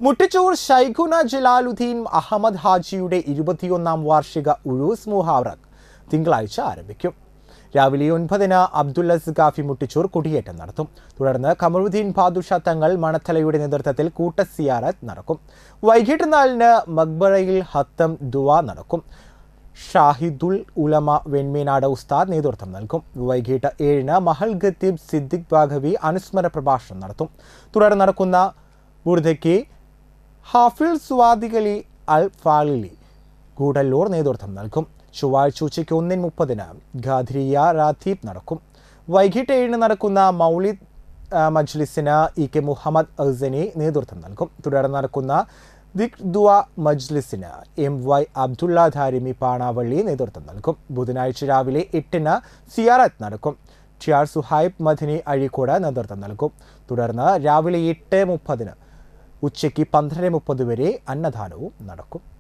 മുട്ടിച്ചൂർ ഷൈഖുന ജലാലുദ്ദീൻ അഹമ്മദ് ഹാജിയുടെ ഇരുപത്തിയൊന്നാം വാർഷിക ഉറൂസ് മുഹാറക് തിങ്കളാഴ്ച ആരംഭിക്കും രാവിലെ ഒൻപതിന് അബ്ദുല്ല ഗാഫി മുട്ടിച്ചൂർ കുടിയേറ്റം നടത്തും തുടർന്ന് കമറുദ്ദീൻ ബാദുഷ തങ്ങൾ മണത്തലയുടെ നേതൃത്വത്തിൽ കൂട്ട സിയാറത്ത് നടക്കും വൈകിട്ട് നാലിന് മക്ബറയിൽ ഹത്തം ദുവ നടക്കും ഷാഹിദുൽ ഉലമ വെൺമീനാട് ഉസ്താദ് നേതൃത്വം നൽകും വൈകിട്ട് ഏഴിന് മഹൽ ഖത്തീബ് സിദ്ദിഖ് ബാഘവി അനുസ്മര പ്രഭാഷണം നടത്തും തുടർന്ന് നടക്കുന്ന ബുർദയ്ക്ക് ഹാഫിൾ സ്വാദികലി അൽ ഫാലിലി ഗൂഡല്ലൂർ നേതൃത്വം നൽകും ചൊവ്വാഴ്ച ഉച്ചയ്ക്ക് ഒന്നിന് മുപ്പതിന് ഖാദ്രിയ റാത്തീബ് നടക്കും വൈകിട്ട് ഏഴിന് നടക്കുന്ന മൗലിദ് ആ, മജ്ലിസിന് ഇ കെ മുഹമ്മദ് അസനി നേതൃത്വം നൽകും തുടർന്ന് നടക്കുന്ന ദിക് ദുവ മജ്ലിസിന് എം വൈ അബ്ദുള്ള ധാരിമി പാണാവള്ളി നേതൃത്വം നൽകും ബുധനാഴ്ച രാവിലെ എട്ടിന് സിയാറത്ത് നടക്കും ടിയാർ സുഹൈബ് മദിനി അഴീക്കോട് നേതൃത്വം നൽകും തുടർന്ന് രാവിലെ എട്ട് മുപ്പതിന് ഉച്ചയ്ക്ക് പന്ത്രണ്ട് മുപ്പത് വരെ അന്നദാനവും നടക്കും